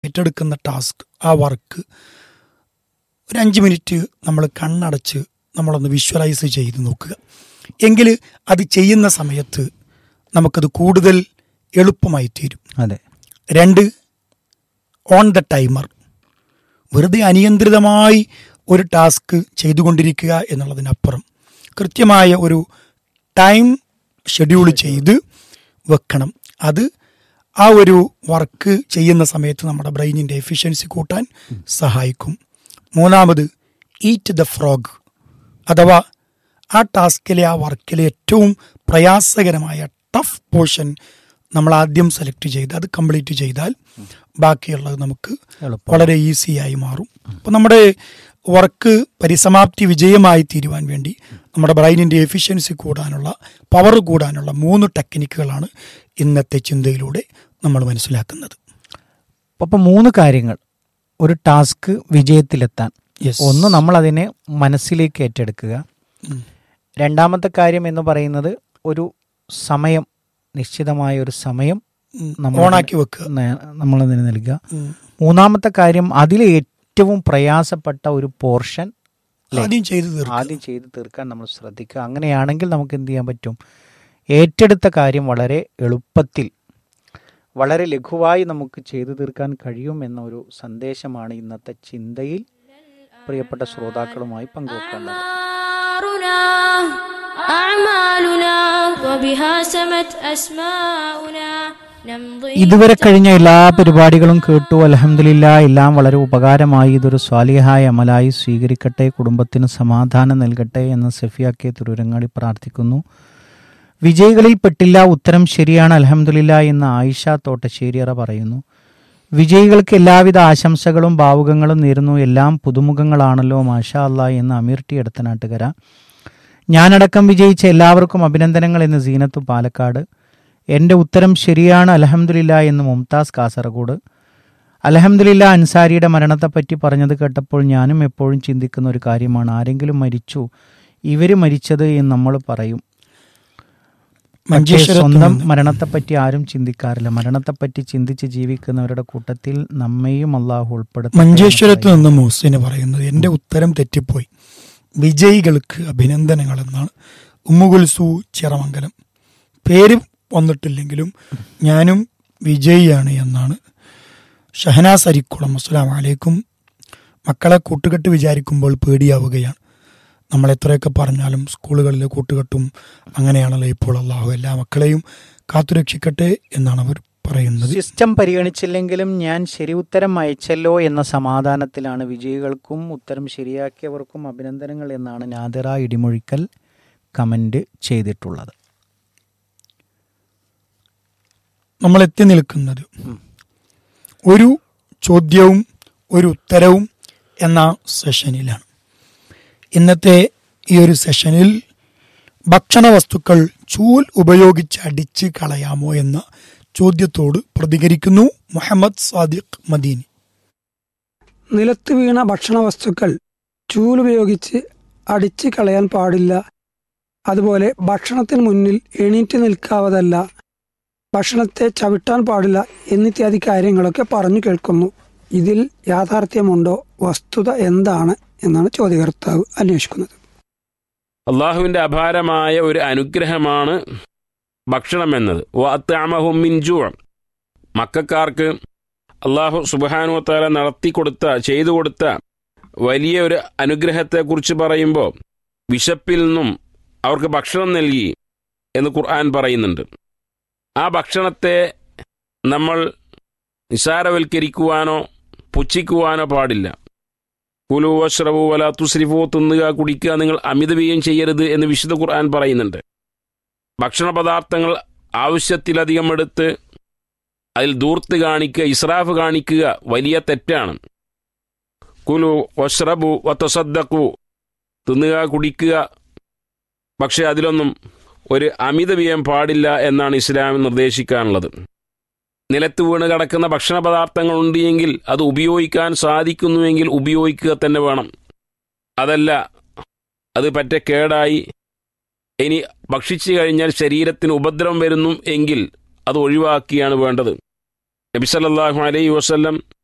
ഏറ്റെടുക്കുന്ന ടാസ്ക് ആ വർക്ക് ഒരു അഞ്ച് മിനിറ്റ് നമ്മൾ കണ്ണടച്ച് നമ്മളൊന്ന് വിഷ്വലൈസ് ചെയ്ത് നോക്കുക എങ്കിൽ അത് ചെയ്യുന്ന സമയത്ത് നമുക്കത് കൂടുതൽ എളുപ്പമായി തീരും അതെ രണ്ട് ഓൺ ദ ടൈമർ വെറുതെ അനിയന്ത്രിതമായി ഒരു ടാസ്ക് ചെയ്തുകൊണ്ടിരിക്കുക എന്നുള്ളതിനപ്പുറം കൃത്യമായ ഒരു ടൈം ഷെഡ്യൂൾ ചെയ്ത് വെക്കണം അത് ആ ഒരു വർക്ക് ചെയ്യുന്ന സമയത്ത് നമ്മുടെ ബ്രെയിനിൻ്റെ എഫിഷ്യൻസി കൂട്ടാൻ സഹായിക്കും മൂന്നാമത് ഈറ്റ് ദ ഫ്രോഗ് അഥവാ ആ ടാസ്കിലെ ആ വർക്കിലെ ഏറ്റവും പ്രയാസകരമായ ടഫ് പോർഷൻ നമ്മൾ ആദ്യം സെലക്ട് ചെയ്ത് അത് കംപ്ലീറ്റ് ചെയ്താൽ ബാക്കിയുള്ളത് നമുക്ക് എളുപ്പം വളരെ ഈസിയായി മാറും അപ്പം നമ്മുടെ വർക്ക് പരിസമാപ്തി വിജയമായി തീരുവാൻ വേണ്ടി നമ്മുടെ ബ്രെയിനിൻ്റെ എഫിഷ്യൻസി കൂടാനുള്ള പവർ കൂടാനുള്ള മൂന്ന് ടെക്നിക്കുകളാണ് ഇന്നത്തെ ചിന്തയിലൂടെ നമ്മൾ മനസ്സിലാക്കുന്നത് അപ്പം മൂന്ന് കാര്യങ്ങൾ ഒരു ടാസ്ക് വിജയത്തിലെത്താൻ Yes. ഒന്ന് നമ്മൾ അതിനെ മനസ്സിലേക്ക് ഏറ്റെടുക്കുക ഉം. രണ്ടാമത്തെ കാര്യം എന്ന് പറയുന്നത് ഒരു സമയം നിശ്ചിതമായ ഒരു സമയം ഉം. നമ്മൾ ഓണാക്കി വെക്കുക ന- നമ്മളതിന് നൽകുക ഉം. മൂന്നാമത്തെ കാര്യം അതിലെ ഏറ്റവും പ്രയാസപ്പെട്ട ഒരു പോർഷൻ ആദ്യം ചെയ്ത് തീർക്കുക ആദ്യം ചെയ്ത് തീർക്കാൻ നമ്മൾ ശ്രദ്ധിക്കുക അങ്ങനെയാണെങ്കിൽ നമുക്ക് എന്ത് ചെയ്യാൻ പറ്റും ഏറ്റെടുത്ത കാര്യം വളരെ എളുപ്പത്തിൽ വളരെ ലഘുവായി നമുക്ക് ചെയ്തു തീർക്കാൻ കഴിയും എന്ന ഒരു സന്ദേശമാണ് ഇന്നത്തെ ചിന്തയിൽ പ്രിയപ്പെട്ട ശ്രോതാക്കളുമായി പങ്കുവെക്കേണ്ടത് أعمارنا أعمالنا وبها سمت أسماؤنا نمضي ഇതുവരെ കഴിഞ്ഞ എല്ലാ പരിപാടികളും കേട്ടു അലഹമില്ല എല്ലാം വളരെ ഉപകാരമായി ഇതൊരു സ്വാലിഹായ അമലായി സ്വീകരിക്കട്ടെ കുടുംബത്തിന് സമാധാനം നൽകട്ടെ എന്ന് സഫിയ കെ തുരുരങ്ങാടി പ്രാർത്ഥിക്കുന്നു വിജയികളിൽ പെട്ടില്ല ഉത്തരം ശരിയാണ് അലഹമില്ല എന്ന് ആയിഷ തോട്ടശ്ശേരിയറ പറയുന്നു വിജയികൾക്ക് എല്ലാവിധ ആശംസകളും ഭാവുകങ്ങളും നേരുന്നു എല്ലാം പുതുമുഖങ്ങളാണല്ലോ മാഷാ അല്ലാ എന്ന് അമീർ ടി എടുത്തനാട്ടുകര ഞാനടക്കം വിജയിച്ച എല്ലാവർക്കും അഭിനന്ദനങ്ങൾ എന്ന് സീനത്തു പാലക്കാട് എൻ്റെ ഉത്തരം ശരിയാണ് അലഹമുല്ല എന്ന് മുംതാസ് കാസർഗോഡ് അലഹമുല്ല അൻസാരിയുടെ മരണത്തെപ്പറ്റി പറഞ്ഞത് കേട്ടപ്പോൾ ഞാനും എപ്പോഴും ചിന്തിക്കുന്ന ഒരു കാര്യമാണ് ആരെങ്കിലും മരിച്ചു ഇവർ മരിച്ചത് എന്ന് നമ്മൾ പറയും പക്ഷേ മഞ്ചേശ്വരത്ത് സ്വന്തം നിന്ന് മരണത്തെപ്പറ്റി ആരും ചിന്തിക്കാറില്ല മരണത്തെപ്പറ്റി ചിന്തിച്ച് ജീവിക്കുന്നവരുടെ കൂട്ടത്തിൽ നമ്മയും അള്ളാഹു ഉൾപ്പെടുത്തും മഞ്ചേശ്വരത്ത് നിന്ന് മൂസിന് പറയുന്നത് എൻ്റെ ഉത്തരം തെറ്റിപ്പോയി വിജയികൾക്ക് അഭിനന്ദനങ്ങൾ എന്നാണ് ഉമ്മുകുൽസു ചിറമംഗലം പേര് വന്നിട്ടില്ലെങ്കിലും ഞാനും വിജയിയാണ് എന്നാണ് ഷഹനാസ് അരിക്കുളം അസ്സലാം വലൈക്കും മക്കളെ കൂട്ടുകെട്ട് വിചാരിക്കുമ്പോൾ പേടിയാവുകയാണ് നമ്മൾ എത്രയൊക്കെ പറഞ്ഞാലും സ്കൂളുകളിലെ കൂട്ടുകെട്ടും അങ്ങനെയാണല്ലോ ഇപ്പോൾ അള്ളാഹു എല്ലാ മക്കളെയും കാത്തുരക്ഷിക്കട്ടെ എന്നാണ് അവർ പറയുന്നത് സിസ്റ്റം പരിഗണിച്ചില്ലെങ്കിലും ഞാൻ ശരി ഉത്തരം അയച്ചല്ലോ എന്ന സമാധാനത്തിലാണ് വിജയികൾക്കും ഉത്തരം ശരിയാക്കിയവർക്കും അഭിനന്ദനങ്ങൾ എന്നാണ് നാദിറ ഇടിമൊഴിക്കൽ കമന്റ് ചെയ്തിട്ടുള്ളത് നമ്മൾ എത്തി നിൽക്കുന്നത് ഒരു ചോദ്യവും ഒരു ഉത്തരവും എന്ന സെഷനിലാണ് ഇന്നത്തെ ഈ ഒരു സെഷനിൽ ഭക്ഷണ വസ്തുക്കൾ ചൂൽ ഉപയോഗിച്ച് അടിച്ച് കളയാമോ എന്ന ചോദ്യത്തോട് പ്രതികരിക്കുന്നു മുഹമ്മദ് സാദിഖ് മദീനി നിലത്ത് വീണ ഭക്ഷണ വസ്തുക്കൾ ചൂലുപയോഗിച്ച് അടിച്ചു കളയാൻ പാടില്ല അതുപോലെ ഭക്ഷണത്തിന് മുന്നിൽ എണീറ്റ് നിൽക്കാവതല്ല ഭക്ഷണത്തെ ചവിട്ടാൻ പാടില്ല എന്നിത്യാദി കാര്യങ്ങളൊക്കെ പറഞ്ഞു കേൾക്കുന്നു ഇതിൽ യാഥാർത്ഥ്യമുണ്ടോ വസ്തുത എന്താണ് എന്നാണ് ചോദ്യകർത്താവ് അന്വേഷിക്കുന്നത് അള്ളാഹുവിൻ്റെ അപാരമായ ഒരു അനുഗ്രഹമാണ് ഭക്ഷണം എന്നത് വാത്താമഹും മിൻജു മക്കാർക്ക് അള്ളാഹു സുബാനുവത്താല നടത്തി കൊടുത്ത ചെയ്തു കൊടുത്ത വലിയ ഒരു അനുഗ്രഹത്തെക്കുറിച്ച് പറയുമ്പോൾ വിശപ്പിൽ നിന്നും അവർക്ക് ഭക്ഷണം നൽകി എന്ന് ഖുർആൻ പറയുന്നുണ്ട് ആ ഭക്ഷണത്തെ നമ്മൾ നിസാരവൽക്കരിക്കുവാനോ പുച്ഛിക്കുവാനോ പാടില്ല കുലു വഷ്റവു വല തുസ്രിഫു തിന്നുക കുടിക്കുക നിങ്ങൾ അമിതവ്യയം ചെയ്യരുത് എന്ന് വിശുദ്ധ ഖുർആൻ പറയുന്നുണ്ട് ഭക്ഷണ പദാർത്ഥങ്ങൾ ആവശ്യത്തിലധികം എടുത്ത് അതിൽ ദൂർത്ത് കാണിക്കുക ഇസ്രാഫ് കാണിക്കുക വലിയ തെറ്റാണ് കുലു വഷ്റബു വത്തസദ്ദക്കു തിന്നുക കുടിക്കുക പക്ഷെ അതിലൊന്നും ഒരു അമിതവ്യയം പാടില്ല എന്നാണ് ഇസ്ലാം നിർദ്ദേശിക്കാനുള്ളത് നിലത്ത് വീണ് കിടക്കുന്ന ഭക്ഷണ പദാർത്ഥങ്ങൾ ഉണ്ട് എങ്കിൽ അത് ഉപയോഗിക്കാൻ സാധിക്കുന്നുവെങ്കിൽ ഉപയോഗിക്കുക തന്നെ വേണം അതല്ല അത് പറ്റ കേടായി ഇനി ഭക്ഷിച്ചു കഴിഞ്ഞാൽ ശരീരത്തിന് ഉപദ്രവം വരുന്നു എങ്കിൽ അത് ഒഴിവാക്കിയാണ് വേണ്ടത് നബി സല്ലല്ലാഹു അലൈഹി വസല്ലം